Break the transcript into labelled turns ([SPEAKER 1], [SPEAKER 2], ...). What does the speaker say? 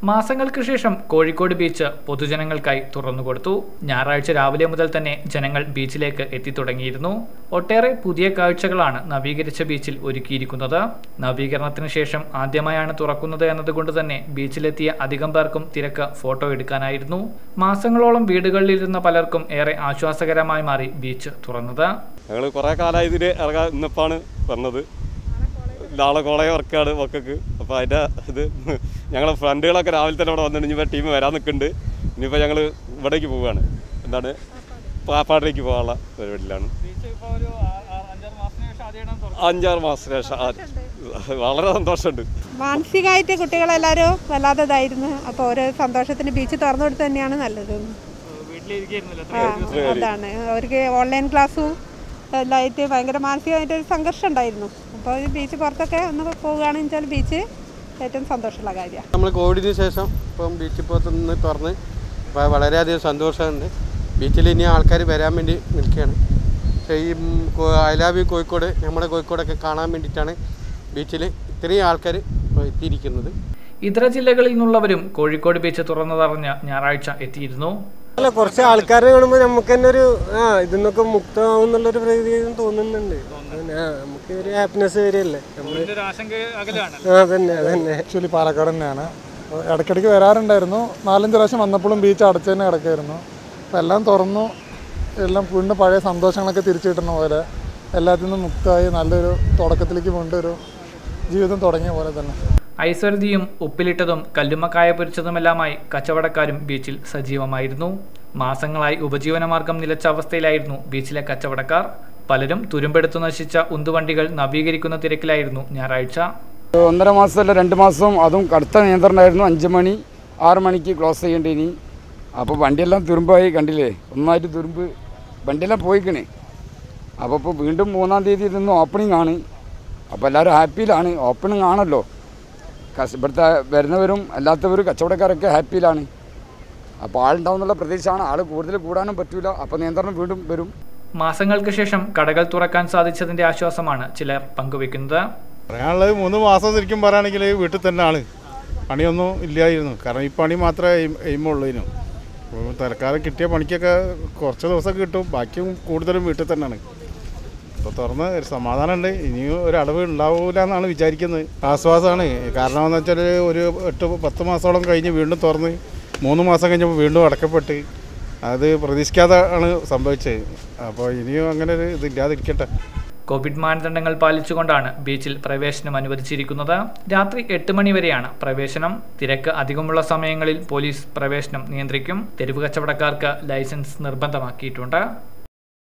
[SPEAKER 1] മാസങ്ങൾക്ക് ശേഷം കോഴിക്കോട് ബീച്ച് പൊതുജനങ്ങൾക്കായി തുറന്നുകൊടുത്തു ഞായറാഴ്ച രാവിലെ മുതൽ തന്നെ ജനങ്ങൾ ബീച്ചിലേക്ക് എത്തിത്തുടങ്ങിയിരുന്നു ഒട്ടേറെ പുതിയ കാഴ്ചകളാണ് നവീകരിച്ച ബീച്ചിൽ ഒരുക്കിയിരിക്കുന്നത് നവീകരണത്തിന് ശേഷം ആദ്യമായാണ് തുറക്കുന്നത് എന്നതുകൊണ്ട് തന്നെ ബീച്ചിലെത്തിയ അധികം പേർക്കും തിരക്ക് ഫോട്ടോ എടുക്കാനായിരുന്നു മാസങ്ങളോളം വീടുകളിലിരുന്ന പലർക്കും ഏറെ ആശ്വാസകരമായി മാറി ബീച്ച് തുറന്നത്
[SPEAKER 2] ഞങ്ങൾ കുറേ കാലമായി ഇതിൽ ഇറങ്ങാൻ ഇന്നിപ്പാണ് വന്നത് നാളെ കോളേജ് വർക്കാണ് മക്കൾക്ക് അപ്പോൾ അതിൻ്റെ ഇത് ഞങ്ങളെ ഫ്രണ്ടുകളൊക്കെ രാവിലെ തന്നെ ഇവിടെ വന്നിട്ട് ഇനിയിപ്പോൾ ടീം വരാൻ നിൽക്കുന്നുണ്ട് ഇനിയിപ്പോൾ ഞങ്ങൾ ഇവിടേക്ക് പോവുകയാണ് എന്താണ് പാപ്പാടിലേക്ക് പോകാനുള്ള പരിപാടിയിലാണ് അഞ്ചാറ് മാസത്തിന് ശേഷം ആ, വളരെ സന്തോഷമുണ്ട്
[SPEAKER 3] മാനസികമായിട്ട് കുട്ടികളെല്ലാവരും വല്ലാതെ ഇതായിരുന്നു അപ്പോൾ ഓരോ സന്തോഷത്തിന് ബീച്ച് തുറന്നു കൊടുത്ത് തന്നെയാണ് നല്ലത് ആ, അതാണ് അവർക്ക് ഓൺലൈൻ ക്ലാസ്സും എല്ലായിട്ട് ഭയങ്കര മാനസികമായിട്ട് ഒരു സംഘർഷം ഉണ്ടായിരുന്നു അപ്പോൾ ഈ ബീച്ച് പുറത്തൊക്കെ ഒന്ന് പോവുകയാണെന്ന് വെച്ചാൽ ബീച്ച് ഏറ്റവും സന്തോഷമുള്ള കാര്യമാണ്
[SPEAKER 4] നമ്മൾ കോവിഡിന് ശേഷം ഇപ്പം ബീച്ചിൽ പുറത്ത് നിന്ന് തുറന്ന് അപ്പോൾ വളരെയധികം സന്തോഷമുണ്ട് ബീച്ചിൽ ഇനി ആൾക്കാർ വരാൻ വേണ്ടി നിൽക്കുകയാണ് പക്ഷേ ഈ അയലാവി കോഴിക്കോട് നമ്മുടെ കോഴിക്കോടൊക്കെ കാണാൻ വേണ്ടിയിട്ടാണ് ബീച്ചിൽ ഇത്രയും ആൾക്കാർ എത്തിയിരിക്കുന്നത്
[SPEAKER 1] ഇതര ജില്ലകളിൽ നിന്നുള്ളവരും കോഴിക്കോട് ബീച്ച് തുറന്നതറിഞ്ഞ് ഞായറാഴ്ച എത്തിയിരുന്നു
[SPEAKER 5] അല്ല കുറച്ച് ആൾക്കാരെ കാണുമ്പോൾ നമുക്ക് തന്നെ ഒരു ആ ഇതിന്നൊക്കെ മുക്തമാവും എന്നുള്ളൊരു പ്രതീതി തോന്നുന്നുണ്ട് അതന്നെ, ആ നമുക്ക് ഒരു ഹാപ്പിനെസ് വരികയല്ലേ നമ്മള് ആ തന്നെ അതന്നെ
[SPEAKER 6] ആക്ച്വലി പാലക്കാട് തന്നെയാണ് അപ്പോൾ ഇടയ്ക്കിടയ്ക്ക് വരാറുണ്ടായിരുന്നു നാലഞ്ച് പ്രാവശ്യം വന്നപ്പോഴും ബീച്ച് അടച്ചു തന്നെ കിടക്കായിരുന്നു അപ്പോൾ എല്ലാം തുറന്നു എല്ലാം വീണ്ടും പഴയ സന്തോഷങ്ങളൊക്കെ തിരിച്ചു കിട്ടുന്ന പോലെ എല്ലാത്തിൽ നിന്നും മുക്തമായി നല്ലൊരു തുടക്കത്തിലേക്ക് വീണ്ടും ഒരു ജീവിതം തുടങ്ങിയ പോലെ തന്നെ
[SPEAKER 1] ഐശ്വര്യതിയും ഉപ്പിലിട്ടതും കല്ലുമ്മക്കായ പൊരിച്ചതുമെല്ലാമായി കച്ചവടക്കാരും ബീച്ചിൽ സജീവമായിരുന്നു മാസങ്ങളായി ഉപജീവനമാർഗം നിലച്ച അവസ്ഥയിലായിരുന്നു ബീച്ചിലെ കച്ചവടക്കാർ പലരും തുരുമ്പെടുത്തു നശിച്ച ഉന്തുവണ്ടികൾ നവീകരിക്കുന്ന തിരക്കിലായിരുന്നു ഞായറാഴ്ച
[SPEAKER 7] ഒന്നര മാസമല്ല രണ്ട് മാസം അതും കടുത്ത നിയന്ത്രണമായിരുന്നു അഞ്ച് മണി ആറ് മണിക്ക് ക്ലോസ് ചെയ്യേണ്ടി ഇനി അപ്പോൾ വണ്ടിയെല്ലാം തുരുമ്പായി കണ്ടില്ലേ ഒന്നായിട്ട് തുരുമ്പ് വണ്ടിയെല്ലാം പോയിക്കണേ അപ്പോൾ ഇപ്പോൾ വീണ്ടും മൂന്നാം തീയതി നിന്ന് ഓപ്പണിംഗ് ആണ് അപ്പോൾ എല്ലാവരും ഹാപ്പിയിലാണ് ഓപ്പണിംഗ് ആണല്ലോ കസ് ഇവിടുത്തെ വരുന്നവരും അല്ലാത്തവരും കച്ചവടക്കാരൊക്കെ ഹാപ്പിയിലാണ് അപ്പോൾ ആളുണ്ടാവുന്നുള്ള പ്രതീക്ഷയാണ് ആൾ കൂടുതൽ കൂടാനും പറ്റൂല അപ്പോൾ നിയന്ത്രണം വീണ്ടും വരും
[SPEAKER 1] മാസങ്ങൾക്ക് ശേഷം കടകൾ തുറക്കാൻ സാധിച്ചതിന്റെ ആശ്വാസമാണ് ചിലർ പങ്കുവെക്കുന്നത്
[SPEAKER 8] പറയാനുള്ളത് മൂന്ന് മാസം ശരിക്കും പറയുകയാണെങ്കിൽ വീട്ടിൽ തന്നെയാണ് പണിയൊന്നും ഇല്ലായിരുന്നു കാരണം ഈ പണി മാത്രമേ എയിം- എയിമുള്ളതിനു അപ്പോൾ തൽക്കാലം കിട്ടിയ പണിക്കൊക്കെ കുറച്ച് ദിവസം കിട്ടും ബാക്കിയും കൂടുതലും വീട്ടിൽ തന്നെയാണ് ഇപ്പോൾ തുറന്ന് ഒരു സമാധാനമുണ്ട് ഇനിയും ഒരു അടവ് ഉണ്ടാവില്ല എന്നാണ് വിചാരിക്കുന്നത് ആശ്വാസമാണ് കാരണം എന്ന് വെച്ചാൽ ഒരു എട്ട് പത്ത് മാസത്തോളം കഴിഞ്ഞ് വീണ്ടും തുറന്ന് മൂന്ന് മാസം കഴിഞ്ഞപ്പോൾ വീണ്ടും അടക്കപ്പെട്ട് അത് പ്രതീക്ഷിക്കാതെ ആണ് സംഭവിച്ചത് അപ്പോൾ ഇനിയും അങ്ങനെ ഒരു ഇതില്ലാതിരിക്കട്ടെ
[SPEAKER 1] കോവിഡ് മാനദണ്ഡങ്ങൾ പാലിച്ചുകൊണ്ടാണ് ബീച്ചിൽ പ്രവേശനം അനുവദിച്ചിരിക്കുന്നത് രാത്രി എട്ട് മണി വരെയാണ് പ്രവേശനം തിരക്ക് അധികമുള്ള സമയങ്ങളിൽ പോലീസ് പ്രവേശനം നിയന്ത്രിക്കും തെരുവ് കച്ചവടക്കാർക്ക് ലൈസൻസ് നിർബന്ധമാക്കിയിട്ടുണ്ട്